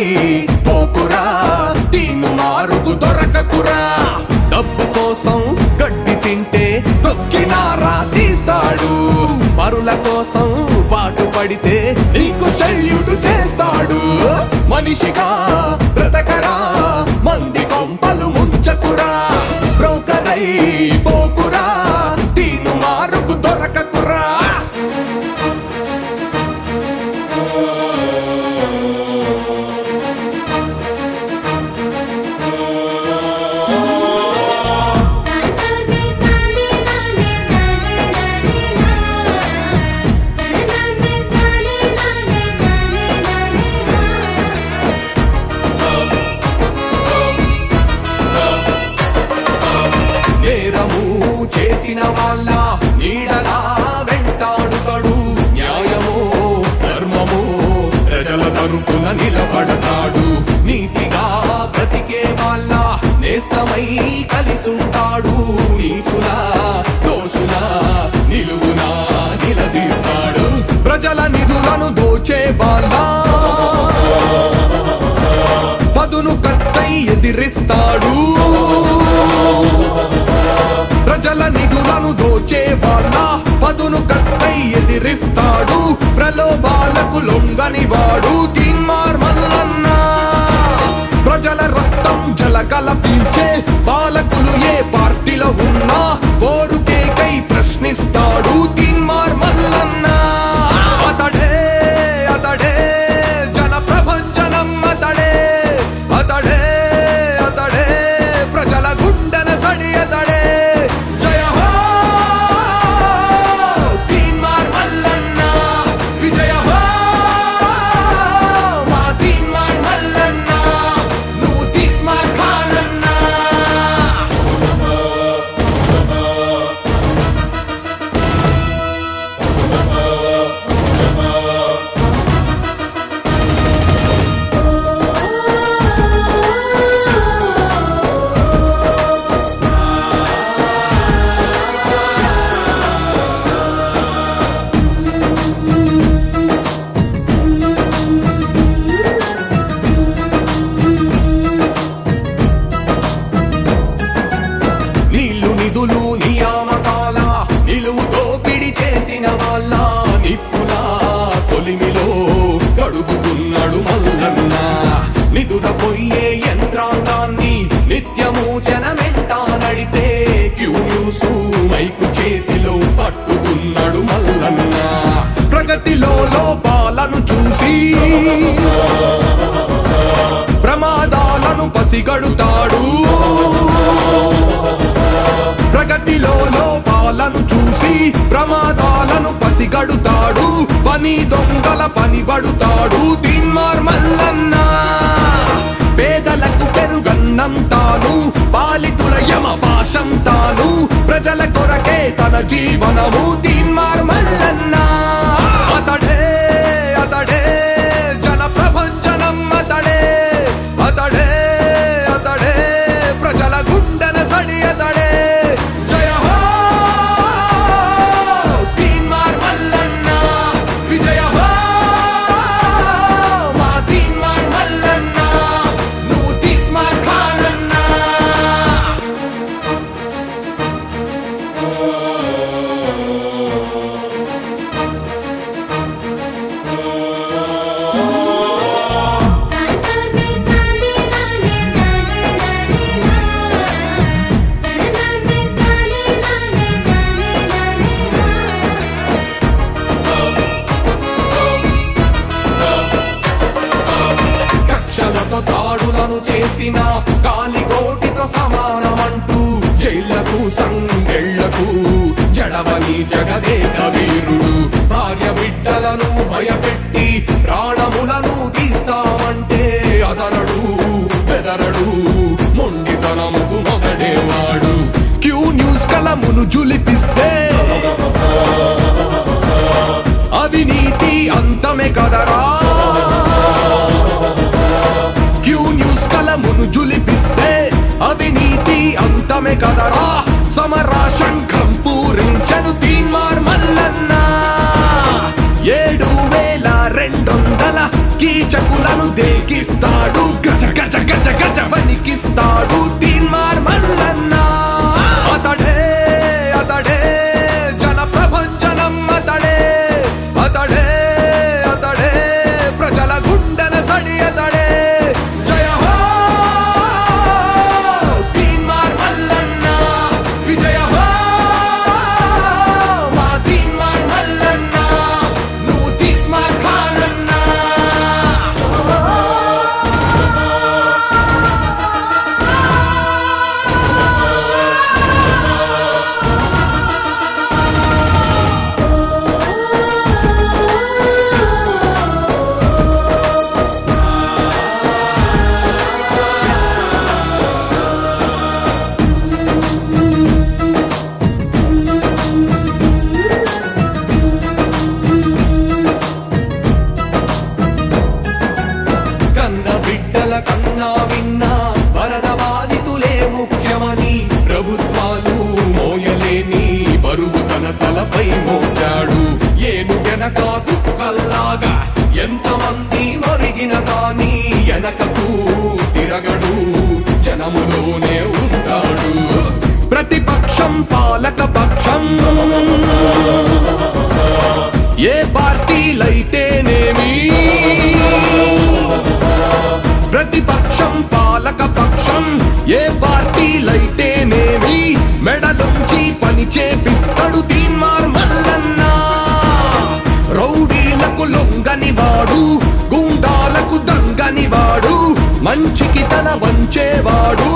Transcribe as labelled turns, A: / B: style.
A: పోకురా దీని మారుకు దొరకకురా డబ్బు కోసం గడ్డి తింటే తొక్కినారా తీస్తాడు పరుల కోసం పాటు పడితే నీకు సెల్యూట్ చేస్తాడు మనిషిగా బ్రతకరా మంది కొంపలు ముంచకురా బ్రోకరై పోకురా దీని మారుకు దొరకకురా నేరము చేసిన వాళ్ళ నీడలా వెంటాడుతాడు న్యాయము ధర్మము ప్రజల తరపున నిలబడతాడు నీతిగా బ్రతికే వాళ్ళ నేస్తమై కలిసుంటాడు నీచుల దోషుల నిలువునా నిలదీస్తాడు ప్రజల నిధులను దోచే వాళ్ళ పదును కత్తై ఎదిరిస్తాడు ప్రజల నిధులను దోచే వాళ్ళ పదును కట్టై ఎదిరిస్తాడు ప్రలోభాలకు లొంగని వాడు తిన్మార్ మల్లన్న ప్రజల రక్తం జలకల పీల్చే పాలకులు ఏ పార్టీలో ఉన్నా కోరుకేకై ప్రశ్నిస్తాడు తిన్మార్ మల్లన్న అతడే అతడే జన ప్రభంజనం అతడే అతడే అతడే ప్రజల గుండెల సడి అతడే జయ హో తీన్మార్ మల్లన్న విజయ హో మా తీన్మార్ మల్లన్న నువ్వు తీస్మార్ ఖానన్నా నీళ్లు నిధులు నియామకాల నిలువు దోపిడి చేసిన వాళ్ళ నిప్పుల కొలిమిలో గడుపుతున్నాడు మల్లన్న నిధుల పొయ్యే యంత్రాంగాన్ని నిత్యము జనమెంటా నడిపే క్యూన్యూసు మైకు చేతిలో పట్టుకున్నాడు మల్లన్న ప్రగతిలో లోపాలను చూసి ప్రమాదాలను పసిగడుతాడు ప్రగతిలో లోపాలను చూసి ప్రమాదాలను పసిగడుతాడు పని దొంగల పని పడుతాడు తిన్మార్ మల్లన్న పేదలకు పెరుగన్నం తాను పాలితుల యమ పాశం తాను ప్రజల కొరకే తన జీవనము తిన్మార్ మల్లన్న అతడే అతడే జన ప్రభంజనం అతడే అతడే అతడే ప్రజల గుండెల సడి అతడే జయ హో తీన్మార్ మల్లన్న విజయ హో మా తీన్మార్ మల్లన్న నువ్వు తీస్మార్ ఖానన్నా కక్షలతో దాడులను చేసిన కాలిగోటితో సమానమంటూ జైళ్లకు సంగెళ్లకు జడవని జగదేక వీరుడు భార్య బిడ్డలను భయపెట్టి ప్రాణములను తీస్తామంటే అదరడు బెదరడు మొండితనముకు మొదడేవాడు క్యూ న్యూస్ కలమును జులిపిస్తే అవినీతి అంతమే కదరా క్యూ న్యూస్ కలమును జులిపిస్తే అవినీతి అంతమే కదరా సమరా శంఖం పూరించను తీన్మార్ మల్లన్న ఏడు వేల రెండొందల కీచకులను దేకిస్తాడు గజ గజ గజ గజ వణికిస్తాడు తీన్మార్ మల్లన్న అతడే అతడే జన ప్రభంజనం అతడే అతడే అతడే ప్రజల గుండెల సడి అతడే జయ హో తీన్మార్ మల్లన్న విజయ హో మా తీన్మార్ మల్లన్న నువ్వు తీస్మార్ ఖానన్నా కన్న బిడ్డల కన్నా విన్నా వరద బాధితులే ముఖ్యమని ప్రభుత్వాలు మోయలేని బరువు తన తలపై మోశాడు ఏను వెనక తుక్కల్లాగా ఎంతమంది మరిగిన కానీ వెనకకు తిరగడు జనములోనే ఉంటాడు ప్రతిపక్షం పాలక పక్షం ఏ పార్టీలైతేనేమి ప్రతిపక్షం పాలక పక్షం ఏ పార్టీలైతేనేమి మెడలుంచి పని చేపిస్తాడు తీన్మార్ మల్లన్న రౌడీలకు లొంగని వాడు గూండాలకు దంగని వాడు మంచికి తల వంచేవాడు